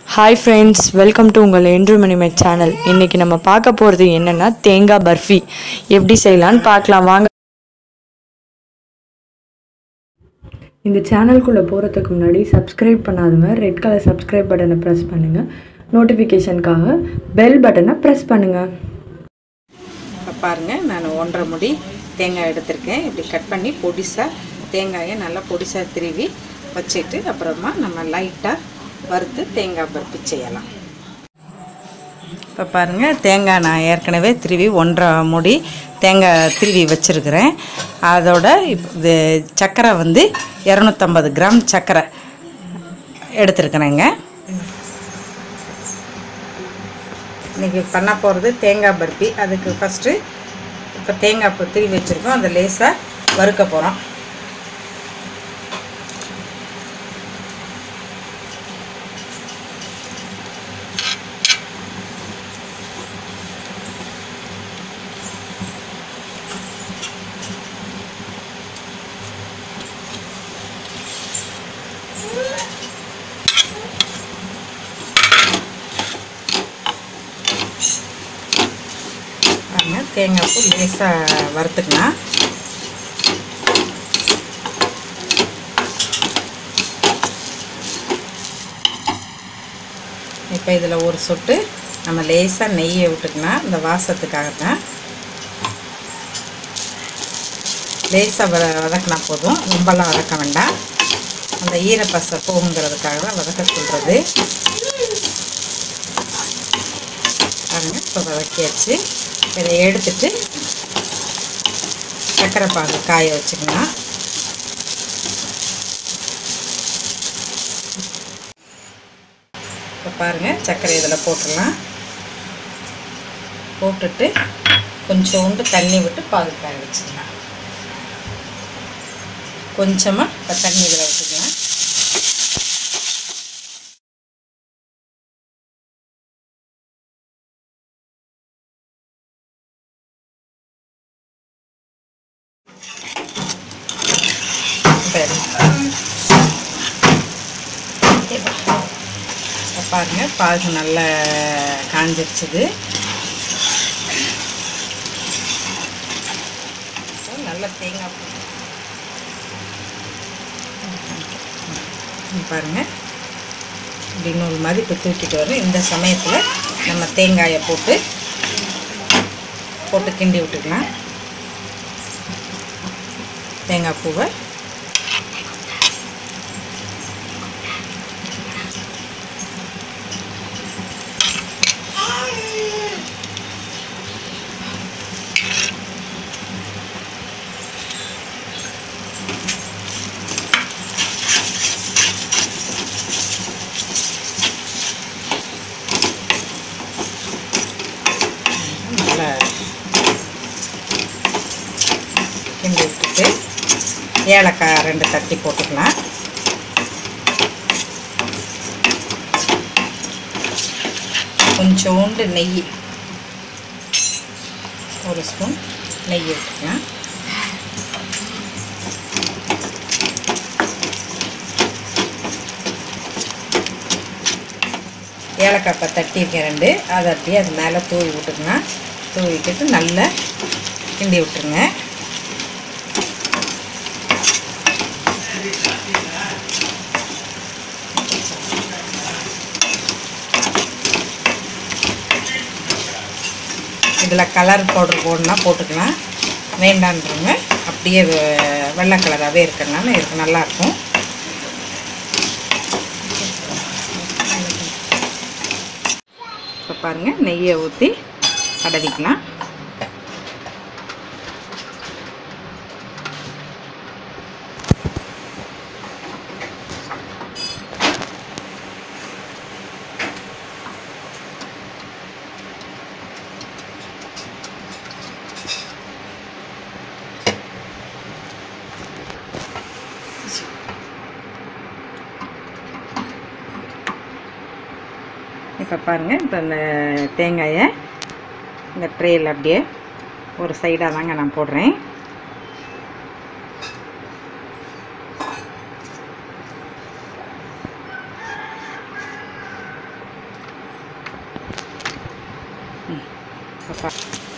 hi friends welcome to உங்கள் என்று மணிமை channel இன்றைக்கி நம்ம பார்க்க போகிறது என்னென்னா தேங்காய் பர்ஃபி எப்படி செய்யலான்னு பார்க்கலாம் வாங்க இந்த சேனல்குள்ளே போகிறதுக்கு முன்னாடி சப்ஸ்கிரைப் பண்ணாதவங்க ரெட் கலர் சப்ஸ்கிரைப் பட்டனை ப்ரெஸ் பண்ணுங்கள் நோட்டிஃபிகேஷனுக்காக பெல் பட்டனை ப்ரெஸ் பண்ணுங்கள் இப்போ பாருங்கள் நான் ஒன்றரை முடி தேங்காய் எடுத்திருக்கேன் இப்படி கட் பண்ணி பொடிசாக தேங்காயை நல்லா பொடிசாக திருவி வச்சுட்டு அப்புறமா நம்ம லைட்டாக வறுத்து தேங்காய் பருப்பு செய்யலாம் இப்போ பாருங்கள் தேங்காய் நான் ஏற்கனவே திருவி ஒன்றரை முடி தேங்காய் திருவி வச்சுருக்கிறேன் அதோட இப்போ இது சர்க்கரை வந்து இரநூத்தம்பது கிராம் சர்க்கரை எடுத்துருக்குறேங்க இன்றைக்கி பண்ண போகிறது தேங்காய் பர்ஃபி அதுக்கு ஃபஸ்ட்டு இப்போ தேங்காய் இப்போ திருவி வச்சுருக்கோம் அதை லேசாக வறுக்க போகிறோம் பாருங்க தேங்காய் பூ லேசாக வறுத்துக்கலாம் இப்போ இதில் ஒரு சொட்டு நம்ம லேசாக நெய்யை விட்டுக்கலாம் இந்த வாசத்துக்காக தான் லேசாக வத வதக்கினா போதும் ரொம்பலாம் வதக்க வேண்டாம் அந்த ஈரப்பசை போகுங்கிறதுக்காக தான் வதக்க சொல்கிறது பாருங்க இப்போ வதக்கியாச்சு இதை எடுத்துட்டு சர்க்கரை பாகு காய வச்சுக்கலாம் இப்போ பாருங்கள் சர்க்கரை இதில் போட்டுடலாம் போட்டுட்டு கொஞ்சோண்டு தண்ணி விட்டு பாகு காய வச்சுக்கலாம் கொஞ்சமாக இப்போ தண்ணி இதில் விட்டுக்கலாம் சரி இப்போ பாருங்க பாகு நல்லா காஞ்சிருச்சுது நல்ல தேங்காய் பூ இங்க பாருங்க இப்படி நூல் மாதிரி இப்போ தூக்கிட்டு வரும் இந்த சமயத்தில் நம்ம தேங்காயை போட்டு போட்டு கிண்டி விட்டுக்கலாம் தேங்காய் பூவை நல்லா கிண்டி விட்டுட்டு ஏலக்காய் ரெண்டு தட்டி போட்டுக்கலாம் கொஞ்சோண்டு நெய் ஒரு ஸ்பூன் நெய் விட்டுக்கலாம் ஏலக்காய் இப்போ தட்டியிருக்கேன் ரெண்டு அதை அப்படியே அது மேலே தூவி விட்டுக்கலாம் தூவி விட்டுட்டு நல்லா கிண்டி விட்டுருங்க இதில் கலர் பவுடர் போடணும்னா போட்டுக்கலாம் வேண்டான்றவங்க அப்படியே வெ- வெள்ளை கலராகவே இருக்கிறனால இருக்கு நல்லாயிருக்கும் இப்போ பாருங்கள் நெய்யை ஊற்றி தடவிக்கலாம் இப்போ பாருங்கள் இப்போ இந்த தேங்காயை இந்த ட்ரேயில் அப்படியே ஒரு சைடாக தாங்க நான் போடுறேன் அப்பா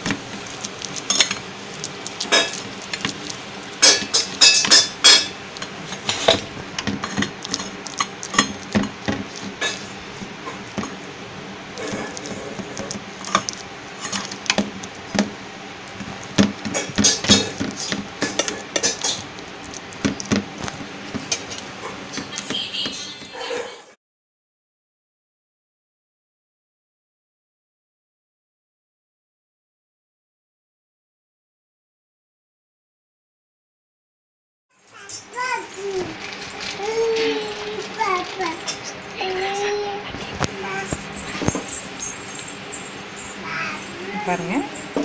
பாருங்க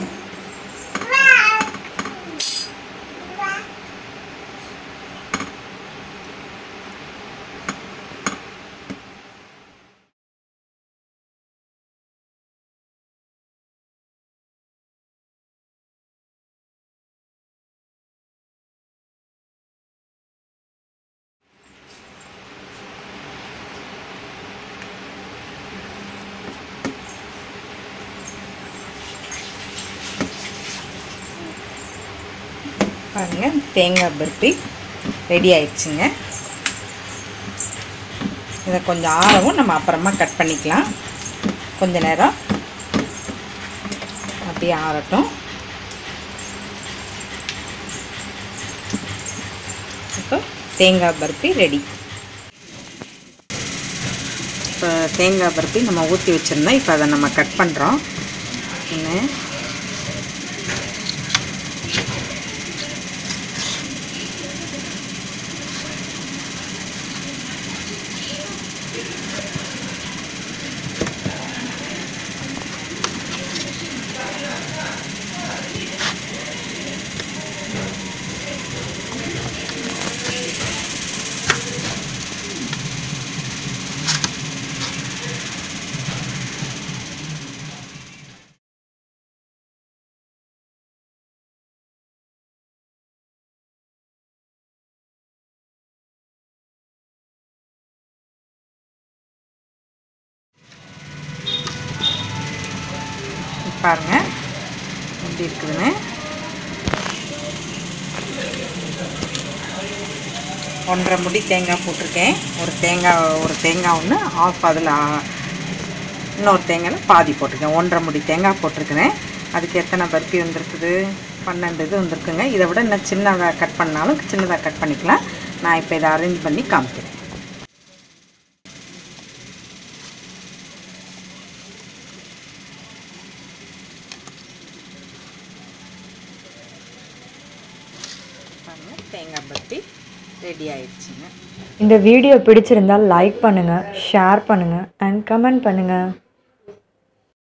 பாருங்க தேங்காய் பர்ஃபி ரெடி ஆயிடுச்சுங்க இதை கொஞ்சம் ஆறவும் நம்ம அப்புறமா கட் பண்ணிக்கலாம் கொஞ்ச நேரம் அப்படியே ஆறட்டும் இப்போ தேங்காய் பர்ஃபி ரெடி இப்போ தேங்காய் பர்ஃபி நம்ம ஊற்றி வச்சுருந்தோம் இப்போ அதை நம்ம கட் பண்ணுறோம் என்ன பாருங்க எப்படி இருக்குதுன்னு ஒன்றரை முடி தேங்காய் போட்டிருக்கேன் ஒரு தேங்காய் ஒரு தேங்காய் ஒன்று ஆஃப் அதில் இன்னொரு தேங்காயில் பாதி போட்டிருக்கேன் ஒன்றரை முடி தேங்காய் போட்டிருக்கிறேன் அதுக்கு எத்தனை பருப்பி வந்திருக்குது பன்னெண்டு இது வந்திருக்குங்க இதை விட இன்னும் சின்னதாக கட் பண்ணாலும் சின்னதாக கட் பண்ணிக்கலாம் நான் இப்போ இதை அரேஞ்ச் பண்ணி காமிக்கிறேன் பாருங்க தேங்காய் பருப்பி ரெடி ஆயிடுச்சுங்க இந்த வீடியோ பிடிச்சிருந்தால் லைக் பண்ணுங்கள் ஷேர் பண்ணுங்கள் அண்ட் கமெண்ட் பண்ணுங்கள்